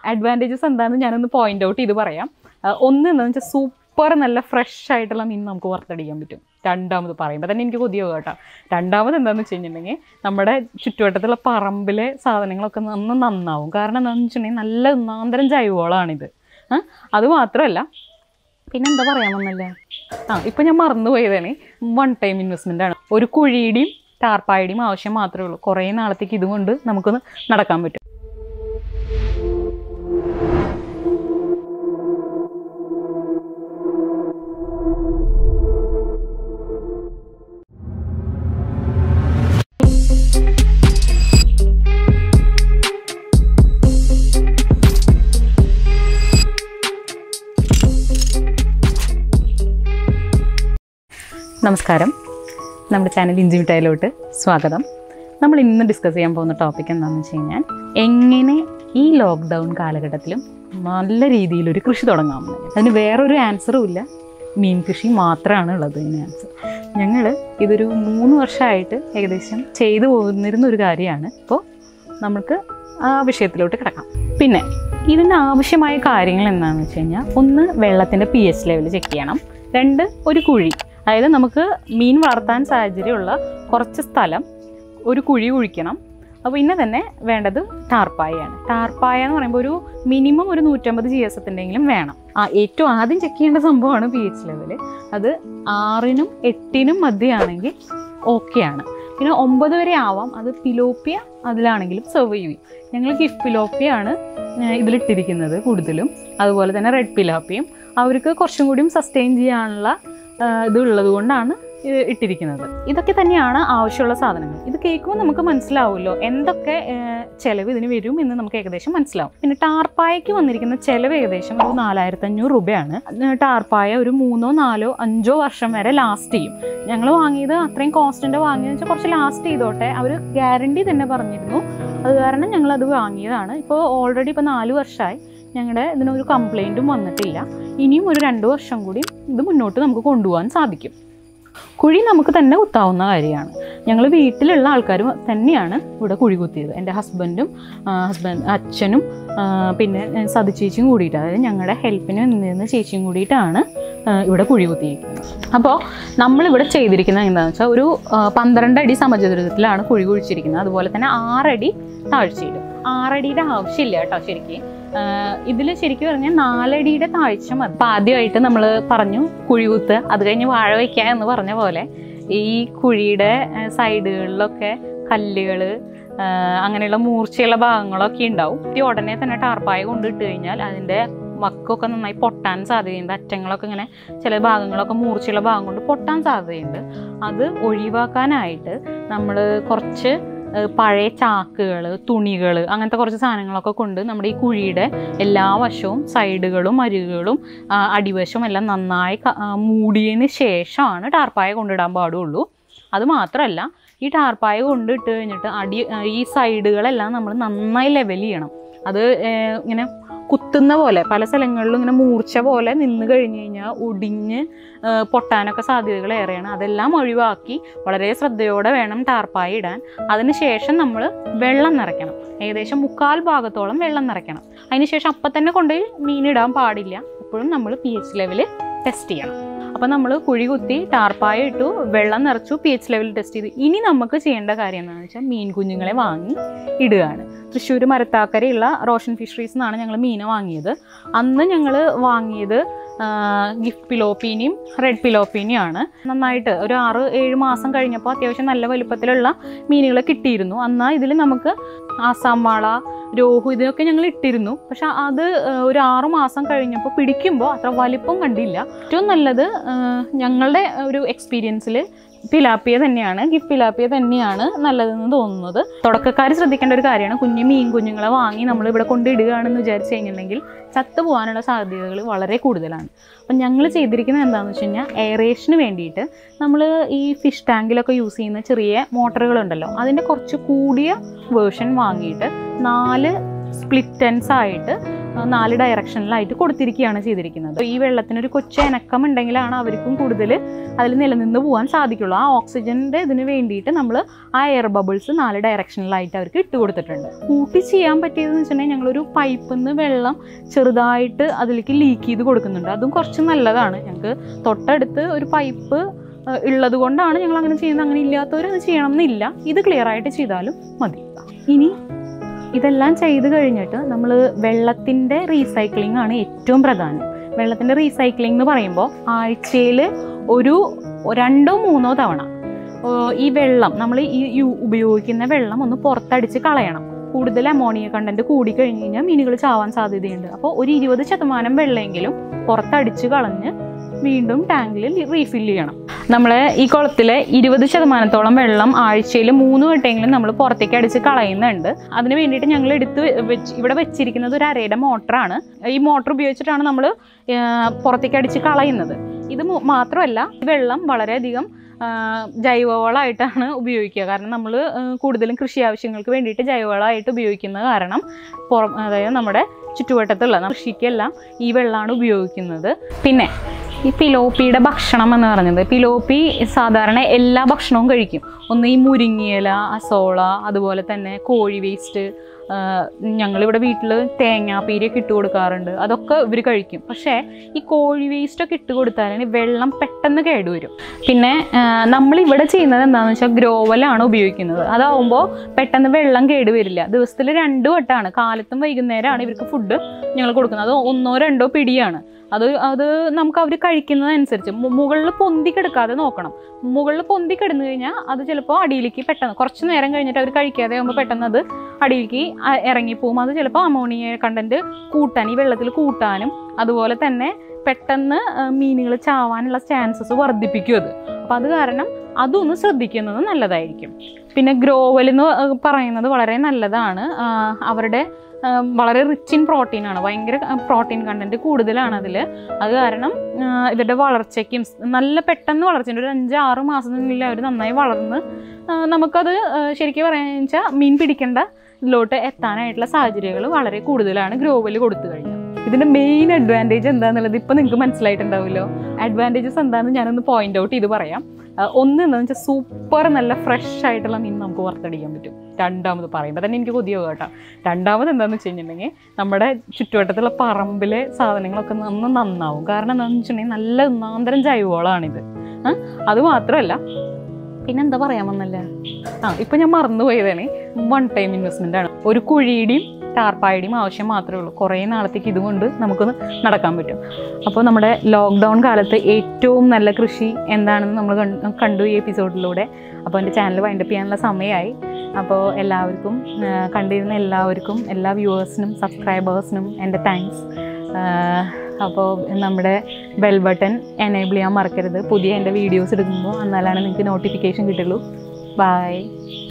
advantages എന്താണെന്ന് ഞാനൊന്ന് point out ചെയ്ത് പറയാം ആ, ഒന്ന് എന്താണെന്ന് വെച്ചാൽ സൂപ്പർ നല്ല ഫ്രഷ് ആയിട്ടുള്ള മീൻ നമുക്ക് വറുത്തടിക്കാൻ പറ്റും രണ്ടാമത് പറയുമ്പോൾ തന്നെ എനിക്ക് കൊതിയാവും കേട്ടോ രണ്ടാമത് എന്താണെന്ന് വെച്ച് കഴിഞ്ഞിട്ടുണ്ടെങ്കിൽ നമ്മുടെ ചുറ്റുവട്ടത്തുള്ള പറമ്പിലെ സാധനങ്ങളൊക്കെ നന്ന് നന്നാവും കാരണം എന്താണെന്ന് വെച്ചിട്ടുണ്ടെങ്കിൽ നല്ല ഒന്നാന്തരം ജൈവവളമാണിത് ആ, അത് മാത്രമല്ല പിന്നെ എന്താ പറയാൻ വന്നല്ലേ ആ ഇപ്പം ഞാൻ മറന്നുപോയതാണ് വൺ ടൈം ഇൻവെസ്റ്റ്മെൻ്റ് ആണ് ഒരു കുഴിയുടെയും ടാർപ്പായുടെയും ആവശ്യം മാത്രമേ ഉള്ളൂ കുറേ നാളത്തേക്ക് ഇതുകൊണ്ട് നമുക്കൊന്ന് നടക്കാൻ പറ്റും നമസ്കാരം നമ്മുടെ ചാനൽ ഇഞ്ചി മിഠായിലോട്ട് സ്വാഗതം നമ്മൾ ഇന്ന് ഡിസ്കസ് ചെയ്യാൻ പോകുന്ന ടോപ്പിക് എന്താണെന്ന് വെച്ച് കഴിഞ്ഞാൽ എങ്ങനെ ഈ ലോക്ക്ഡൗൺ കാലഘട്ടത്തിലും നല്ല രീതിയിൽ ഒരു കൃഷി തുടങ്ങാമെന്ന് അതിന് വേറൊരു ആൻസറും ഇല്ല മീൻ കൃഷി മാത്രമാണ് ഉള്ളത് ഇതിന് ആൻസർ ഞങ്ങൾ ഇതൊരു മൂന്ന് വർഷമായിട്ട് ഏകദേശം ചെയ്തു പോന്നിരുന്ന ഒരു കാര്യമാണ് ഇപ്പോൾ നമുക്ക് ആ വിഷയത്തിലോട്ട് കിടക്കാം പിന്നെ ഇതിന് ആവശ്യമായ കാര്യങ്ങൾ എന്താണെന്ന് വെച്ച് കഴിഞ്ഞാൽ ഒന്ന് വെള്ളത്തിൻ്റെ പി എച്ച് ലെവൽ ചെക്ക് ചെയ്യണം രണ്ട് ഒരു കുഴി അതായത് നമുക്ക് മീൻ വളർത്താൻ സാഹചര്യമുള്ള കുറച്ച് സ്ഥലം ഒരു കുഴി കുഴിക്കണം അപ്പോൾ പിന്നെ തന്നെ വേണ്ടത് ടാർപ്പായയാണ് ടാർപ്പായ എന്ന് പറയുമ്പോൾ ഒരു മിനിമം ഒരു നൂറ്റമ്പത് ജി എസ് എത്തിൻ്റെങ്കിലും വേണം ആ ഏറ്റവും ആദ്യം ചെക്ക് ചെയ്യേണ്ട സംഭവമാണ് പി എച്ച് ലെവൽ അത് ആറിനും എട്ടിനും മധ്യയാണെങ്കിൽ ഓക്കെയാണ് പിന്നെ ഒമ്പത് വരെ ആവാം അത് പിലോപ്പിയ അതിലാണെങ്കിലും സെർവ് ചെയ്യും ഞങ്ങൾ ഗിഫ് പിലോപ്പിയാണ് ഇതിലിട്ടിരിക്കുന്നത് കൂടുതലും അതുപോലെ തന്നെ റെഡ് പിലാപ്പിയും അവർക്ക് കുറച്ചും കൂടിയും സസ്റ്റെയിൻ ചെയ്യാനുള്ള ആ, ഇതുള്ളത് കൊണ്ടാണ് ഇത് ഇട്ടിരിക്കുന്നത് ഇതൊക്കെ തന്നെയാണ് ആവശ്യമുള്ള സാധനങ്ങൾ ഇത് കേൾക്കുമ്പോൾ നമുക്ക് മനസ്സിലാവുമല്ലോ എന്തൊക്കെ ആ, ചെലവ് ഇതിന് വരും എന്ന് നമുക്ക് ഏകദേശം മനസ്സിലാവും പിന്നെ ടാർപ്പായക്ക് വന്നിരിക്കുന്ന ചെലവ് ഏകദേശം ഒരു നാലായിരത്തി അഞ്ഞൂറ് രൂപയാണ് ആ, ടാർപ്പായ ഒരു മൂന്നോ നാലോ അഞ്ചോ വർഷം വരെ ലാസ്റ്റ് ചെയ്യും ഞങ്ങൾ വാങ്ങിയത് അത്രയും കോസ്റ്റിൻ്റെ വാങ്ങിയെന്ന് വെച്ചാൽ കുറച്ച് ലാസ്റ്റ് ചെയ്തോട്ടെ അവർ ഗ്യാരണ്ടി തന്നെ പറഞ്ഞിരുന്നു അത് കാരണം ഞങ്ങൾ അത് വാങ്ങിയതാണ് ഇപ്പോൾ ഓൾറെഡി ഇപ്പോൾ നാല് വർഷമായി ഞങ്ങളുടെ ഇതിനൊരു കംപ്ലൈൻറ്റും വന്നിട്ടില്ല ഇനിയും ഒരു രണ്ട് വർഷം കൂടി ഇത് മുന്നോട്ട് നമുക്ക് കൊണ്ടുപോകാൻ സാധിക്കും കുഴി നമുക്ക് തന്നെ കുത്താവുന്ന കാര്യമാണ് ഞങ്ങൾ വീട്ടിലുള്ള ആൾക്കാർ തന്നെയാണ് ഇവിടെ കുഴി കുത്തിയത് എൻ്റെ ഹസ്ബൻഡും ഹസ്ബൻഡ് അച്ഛനും ആ, പിന്നെ സതി ചേച്ചിയും കൂടിയിട്ട് അതായത് ഞങ്ങളുടെ ഹെൽപ്പിന് നിന്നിരുന്ന ചേച്ചിയും കൂടിയിട്ടാണ് ആ, ഇവിടെ കുഴി കുത്തിയിരിക്കുന്നത് അപ്പോൾ നമ്മളിവിടെ ചെയ്തിരിക്കുന്നത് എന്താണെന്ന് വെച്ചാൽ ഒരു ആ, പന്ത്രണ്ട് അടി സമചതുരത്തിലാണ് കുഴി കുഴിച്ചിരിക്കുന്നത് അതുപോലെ തന്നെ ആറടി താഴ്ചയിലും ആറടിയുടെ ആവശ്യമില്ല കേട്ടോ ശരിക്കും ഇതിൽ ശരിക്കും പറഞ്ഞാൽ നാലടിയുടെ താഴ്ച മതി അപ്പം ആദ്യമായിട്ട് നമ്മൾ പറഞ്ഞു കുഴി കുത്ത് അത് കഴിഞ്ഞ് വാഴ വയ്ക്കുക എന്ന് പറഞ്ഞ പോലെ ഈ കുഴിയുടെ സൈഡുകളിലൊക്കെ കല്ലുകൾ അങ്ങനെയുള്ള മൂർച്ചയുള്ള ഭാഗങ്ങളൊക്കെ ഉണ്ടാവും ഈ ഉടനെ തന്നെ ടാർപ്പായ കൊണ്ടിട്ട് കഴിഞ്ഞാൽ അതിൻ്റെ വക്കൊക്കെ നന്നായി പൊട്ടാൻ സാധ്യതയുണ്ട് അറ്റങ്ങളൊക്കെ ഇങ്ങനെ ചില ഭാഗങ്ങളൊക്കെ മൂർച്ചയുള്ള ഭാഗം കൊണ്ട് പൊട്ടാൻ സാധ്യതയുണ്ട് അത് ഒഴിവാക്കാനായിട്ട് നമ്മൾ കുറച്ച് ഏഹ് പഴയ ചാക്കുകൾ തുണികൾ അങ്ങനത്തെ കുറച്ച് സാധനങ്ങളൊക്കെ കൊണ്ട് നമ്മുടെ ഈ കുഴിയുടെ എല്ലാ വശവും സൈഡുകളും അരികുകളും ആ, അടിവശവും എല്ലാം നന്നായി ക- ആ, മൂടിയതിന് ശേഷമാണ് ടാർപ്പായ കൊണ്ടിടാൻ പാടുള്ളൂ അത് മാത്രമല്ല ഈ ടാർപ്പായ കൊണ്ടിട്ട് കഴിഞ്ഞിട്ട് അടി ആ, ഈ സൈഡുകളെല്ലാം നമ്മൾ നന്നായി ലെവൽ ചെയ്യണം അത് ഏഹ്, ഇങ്ങനെ കുത്തുന്ന പോലെ പല സ്ഥലങ്ങളിലും ഇങ്ങനെ മൂർച്ച പോലെ നിന്ന് കഴിഞ്ഞ് കഴിഞ്ഞാൽ ഒടിഞ്ഞ് ഏഹ്, പൊട്ടാനൊക്കെ സാധ്യതകൾ ഏറെയാണ് അതെല്ലാം ഒഴിവാക്കി വളരെ ശ്രദ്ധയോടെ വേണം ടാർപ്പായ ഇടാൻ അതിനുശേഷം നമ്മൾ വെള്ളം നിറയ്ക്കണം ഏകദേശം മുക്കാൽ ഭാഗത്തോളം വെള്ളം നിറയ്ക്കണം അതിനുശേഷം അപ്പം തന്നെ കൊണ്ട് മീനിടാൻ പാടില്ല എപ്പോഴും നമ്മൾ പി എച്ച് ലെവൽ ടെസ്റ്റ് ചെയ്യണം അപ്പം നമ്മൾ കുഴി കുത്തി ടാർപ്പായ ഇട്ടു വെള്ളം നിറച്ചു പി എച്ച് ലെവൽ ടെസ്റ്റ് ചെയ്ത് ഇനി നമുക്ക് ചെയ്യേണ്ട കാര്യം എന്താണെന്ന് വെച്ചാൽ മീൻ കുഞ്ഞുങ്ങളെ വാങ്ങി ഇടുകയാണ് തൃശ്ശൂർ മരത്താക്കരയുള്ള റോഷൻ ഫിഷറീസ് നിന്നാണ് ഞങ്ങൾ മീനെ വാങ്ങിയത് അന്ന് ഞങ്ങൾ വാങ്ങിയത് ഗിഫ്റ്റ് പിലോപ്പീനിയും റെഡ് പിലോപ്പീനിയും ആണ് നന്നായിട്ട് ഒരു ആറ് ഏഴ് മാസം കഴിഞ്ഞപ്പോൾ അത്യാവശ്യം നല്ല വലുപ്പത്തിലുള്ള മീനുകളെ കിട്ടിയിരുന്നു എന്നാൽ ഇതിൽ നമുക്ക് ആസാം വാള രോഹു ഇതിനൊക്കെ ഞങ്ങൾ ഇട്ടിരുന്നു പക്ഷെ അത് ആ, ഒരു ആറു മാസം കഴിഞ്ഞപ്പോൾ പിടിക്കുമ്പോൾ അത്ര വലിപ്പം കണ്ടില്ല ഏറ്റവും നല്ലത് ആ, ഞങ്ങളുടെ ഒരു എക്സ്പീരിയൻസിൽ പിലാപ്പിയ തന്നെയാണ് ഗിഫ്റ്റ് പിലാപ്പിയ തന്നെയാണ് നല്ലതെന്ന് തോന്നുന്നത് തുടക്കക്കാർ ശ്രദ്ധിക്കേണ്ട ഒരു കാര്യമാണ് കുഞ്ഞു മീൻ കുഞ്ഞുങ്ങളെ വാങ്ങി നമ്മൾ ഇവിടെ കൊണ്ടിടുകയാണെന്ന് വിചാരിച്ചു കഴിഞ്ഞിട്ടുണ്ടെങ്കിൽ ചത്തു പോകാനുള്ള സാധ്യതകൾ വളരെ കൂടുതലാണ് അപ്പം ഞങ്ങൾ ചെയ്തിരിക്കുന്നത് എന്താണെന്ന് വെച്ച് കഴിഞ്ഞാൽ എയറേഷന് വേണ്ടിയിട്ട് നമ്മൾ ഈ ഫിഷ് ടാങ്കിലൊക്കെ യൂസ് ചെയ്യുന്ന ചെറിയ മോട്ടറുകളുണ്ടല്ലോ അതിൻ്റെ കുറച്ച് കൂടിയ വേർഷൻ വാങ്ങിയിട്ട് നാല് സ്പ്ലിറ്റൻസ് ആയിട്ട് ആ, നാല് ഡയറക്ഷനിലായിട്ട് കൊടുത്തിരിക്കുകയാണ് ചെയ്തിരിക്കുന്നത് ഈ വെള്ളത്തിനൊരു കൊച്ചു അനക്കം ഉണ്ടെങ്കിലാണ് അവർക്കും കൂടുതൽ അതിൽ നിലനിന്ന് പോകാൻ സാധിക്കുള്ളൂ ആ ഓക്സിജൻ്റെ ഇതിന് വേണ്ടിയിട്ട് നമ്മൾ ആ എയർ ബബിൾസ് നാല് ഡയറക്ഷനിലായിട്ട് അവർക്ക് ഇട്ട് കൊടുത്തിട്ടുണ്ട് കൂട്ടി ചെയ്യാൻ പറ്റിയതെന്ന് വെച്ചിട്ടുണ്ടെങ്കിൽ ഞങ്ങളൊരു പൈപ്പിൽ നിന്ന് വെള്ളം ചെറുതായിട്ട് അതിലേക്ക് ലീക്ക് ചെയ്ത് കൊടുക്കുന്നുണ്ട് അതും കുറച്ച് നല്ലതാണ് ഞങ്ങൾക്ക് തൊട്ടടുത്ത് ഒരു പൈപ്പ് ഉള്ളത് കൊണ്ടാണ് ഞങ്ങൾ അങ്ങനെ ചെയ്യുന്നത് അങ്ങനെ ഇല്ലാത്തവർ അത് ചെയ്യണം എന്നില്ല ഇത് ക്ലിയർ ആയിട്ട് ചെയ്താലും മതി ഇനി ഇതെല്ലാം ചെയ്ത് കഴിഞ്ഞിട്ട് നമ്മൾ വെള്ളത്തിൻ്റെ റീസൈക്ലിംഗ് ആണ് ഏറ്റവും പ്രധാനം വെള്ളത്തിൻ്റെ റീസൈക്ലിംഗ് എന്ന് പറയുമ്പോൾ ആഴ്ചയിൽ ഒരു രണ്ടോ മൂന്നോ തവണ ഓ, ഈ വെള്ളം നമ്മൾ ഈ യു- ഉപയോഗിക്കുന്ന വെള്ളം ഒന്ന് പുറത്തടിച്ച് കളയണം കൂടുതൽ അമോണിയ കണ്ടന്റ് കൂടി കഴിഞ്ഞ് കഴിഞ്ഞാൽ മീനുകൾ ചാവാൻ സാധ്യതയുണ്ട് അപ്പോൾ ഒരു ഇരുപത് ശതമാനം വെള്ളമെങ്കിലും പുറത്തടിച്ച് കളഞ്ഞ് വീണ്ടും ടാങ്കിൽ റീഫിൽ ചെയ്യണം നമ്മൾ ഈ കുളത്തിൽ ഇരുപത് ശതമാനത്തോളം വെള്ളം ആഴ്ചയിൽ മൂന്ന് വട്ടെങ്കിലും നമ്മൾ പുറത്തേക്ക് അടിച്ച് കളയുന്നുണ്ട് അതിന് വേണ്ടിയിട്ട് ഞങ്ങൾ എടുത്ത് വെച്ച് ഇവിടെ വെച്ചിരിക്കുന്നത് ഒരു അരയുടെ മോട്ടറാണ് ഈ മോട്ടർ ഉപയോഗിച്ചിട്ടാണ് നമ്മൾ പുറത്തേക്ക് അടിച്ച് കളയുന്നത് ഇത് മു- മാത്രമല്ല ഈ വെള്ളം വളരെയധികം ആ, ജൈവവളമായിട്ടാണ് ഉപയോഗിക്കുക കാരണം നമ്മൾ കൂടുതലും കൃഷി ആവശ്യങ്ങൾക്ക് വേണ്ടിയിട്ട് ജൈവവളമായിട്ട് ഉപയോഗിക്കുന്ന കാരണം പുറം അതായത് നമ്മുടെ ചുറ്റുവട്ടത്തുള്ള നമ്മുടെ കൃഷിക്കെല്ലാം ഈ വെള്ളമാണ് ഉപയോഗിക്കുന്നത് പിന്നെ ഈ പിലോപ്പിയുടെ ഭക്ഷണം എന്ന് പറഞ്ഞത് പിലോപ്പി സാധാരണ എല്ലാ ഭക്ഷണവും കഴിക്കും ഒന്ന് ഈ മുരിങ്ങിയില അസോള അതുപോലെ തന്നെ കോഴി വേസ്റ്റ് ഞങ്ങളിവിടെ വീട്ടിൽ തേങ്ങാപ്പീരിയൊക്കെ ഇട്ട് കൊടുക്കാറുണ്ട് അതൊക്കെ ഇവർ കഴിക്കും പക്ഷേ ഈ കോഴി വേസ്റ്റൊക്കെ ഇട്ട് കൊടുത്താൽ വെള്ളം പെട്ടെന്ന് കേടുവരും പിന്നെ നമ്മളിവിടെ ചെയ്യുന്നത് എന്താണെന്ന് വെച്ചാൽ ഗ്രോവലാണ് ഉപയോഗിക്കുന്നത് അതാവുമ്പോൾ പെട്ടെന്ന് വെള്ളം കേടുവരില്ല ദിവസത്തിൽ രണ്ട് വട്ടമാണ് കാലത്തും വൈകുന്നേരമാണ് ഇവർക്ക് ഫുഡ് ഞങ്ങൾ കൊടുക്കുന്നത് അത് ഒന്നോ രണ്ടോ പിടിയാണ് അത് അത് നമുക്ക് അവർ കഴിക്കുന്നതനുസരിച്ച് മു- മുകളിൽ പൊന്തി കിടക്കാതെ നോക്കണം മുകളിൽ പൊന്തി കിടന്നു കഴിഞ്ഞാൽ അത് ചിലപ്പോൾ അടിയിലേക്ക് പെട്ടെന്ന് കുറച്ച് നേരം കഴിഞ്ഞിട്ട് അവർ കഴിക്കാതെ ആകുമ്പോൾ പെട്ടെന്ന് അത് അടിയിലേക്ക് അ- ഇറങ്ങിപ്പോകും അത് ചിലപ്പോൾ അമോണിയ കണ്ടന്റ് കൂട്ടാൻ ഈ വെള്ളത്തിൽ കൂട്ടാനും അതുപോലെ തന്നെ പെട്ടെന്ന് മീനുകൾ ചാവാനുള്ള ചാൻസസ് വർദ്ധിപ്പിക്കും അത് അപ്പം അത് കാരണം അതൊന്ന് ശ്രദ്ധിക്കുന്നത് നല്ലതായിരിക്കും പിന്നെ ഗ്രോവൽ എന്ന് പറയുന്നത് വളരെ നല്ലതാണ് ആ, അവരുടെ ആ, വളരെ റിച്ച് ഇൻ പ്രോട്ടീൻ ആണ് ഭയങ്കര പ്രോട്ടീൻ കണ്ടന്റ് കൂടുതലാണ് അതിൽ അത് കാരണം ആ, ഇവരുടെ വളർച്ചയ്ക്കും സ് നല്ല പെട്ടെന്ന് വളർച്ചയുണ്ട് ഒരു അഞ്ച് ആറ് മാസത്തിനുള്ളിൽ അവർ നന്നായി വളർന്ന് ആ, നമുക്കത് ആ, ശരിക്കും പറയാന്ന് വെച്ചാൽ മീൻ പിടിക്കേണ്ട ഇതിലോട്ട് എത്താനായിട്ടുള്ള സാഹചര്യങ്ങൾ വളരെ കൂടുതലാണ് ഗ്രോവൽ കൊടുത്തു കഴിഞ്ഞാൽ ഇതിൻ്റെ മെയിൻ അഡ്വാൻറ്റേജ് എന്താണെന്നുള്ളത് ഇപ്പോൾ നിങ്ങൾക്ക് മനസ്സിലായിട്ടുണ്ടാവുമല്ലോ അഡ്വാൻറ്റേജസ് എന്താണെന്ന് ഞാനൊന്ന് പോയിന്റ് ഔട്ട് ചെയ്ത് പറയാം ആ, ഒന്ന് എന്താണെന്ന് വെച്ചാൽ സൂപ്പർ നല്ല ഫ്രഷ് ആയിട്ടുള്ള മീൻ നമുക്ക് വറുത്തടിക്കാൻ പറ്റും രണ്ടാമത് പറയുമ്പോൾ തന്നെ എനിക്ക് കൊതിയാവും കേട്ടോ രണ്ടാമത് എന്താണെന്ന് വെച്ച് കഴിഞ്ഞിട്ടുണ്ടെങ്കിൽ നമ്മുടെ ചുറ്റുവട്ടത്തുള്ള പറമ്പിലെ സാധനങ്ങളൊക്കെ നന്ന് നന്നാവും കാരണം എന്താണെന്ന് വെച്ചിട്ടുണ്ടെങ്കിൽ നല്ല ഒന്നാന്തരം ജൈവവളമാണിത് ആ, അത് മാത്രമല്ല പിന്നെന്താ പറയാൻ വന്നല്ലേ ആ ഇപ്പം ഞാൻ മറന്നു പോയതാണ് വൺ ടൈം ഇൻവെസ്റ്റ്മെൻ്റ് ആണ് ഒരു കുഴിയുടെയും ടാർപ്പായുടെയും ആവശ്യം മാത്രമേ ഉള്ളൂ കുറേ നാളത്തേക്ക് ഇതുകൊണ്ട് നമുക്കൊന്ന് നടക്കാൻ പറ്റും അപ്പോൾ നമ്മുടെ ലോക്ക്ഡൗൺ കാലത്ത് ഏറ്റവും നല്ല കൃഷി എന്താണെന്ന് നമ്മൾ കൺ- കണ്ടു ഈ എപ്പിസോഡിലൂടെ അപ്പോൾ എൻ്റെ ചാനൽ വൈൻഡപ്പ് ചെയ്യാനുള്ള സമയമായി അപ്പോൾ എല്ലാവർക്കും ആ, കണ്ടിരുന്ന എല്ലാവർക്കും എല്ലാ വ്യൂവേഴ്സിനും സബ്സ്ക്രൈബേഴ്സിനും എൻ്റെ താങ്ക്സ് അപ്പോൾ നമ്മുടെ ബെൽ ബട്ടൺ എനേബിൾ ചെയ്യാൻ മറക്കരുത് പുതിയ എൻ്റെ വീഡിയോസ് എടുക്കുമ്പോൾ എന്നാലാണ് നിങ്ങൾക്ക് നോട്ടിഫിക്കേഷൻ കിട്ടുള്ളൂ ബൈ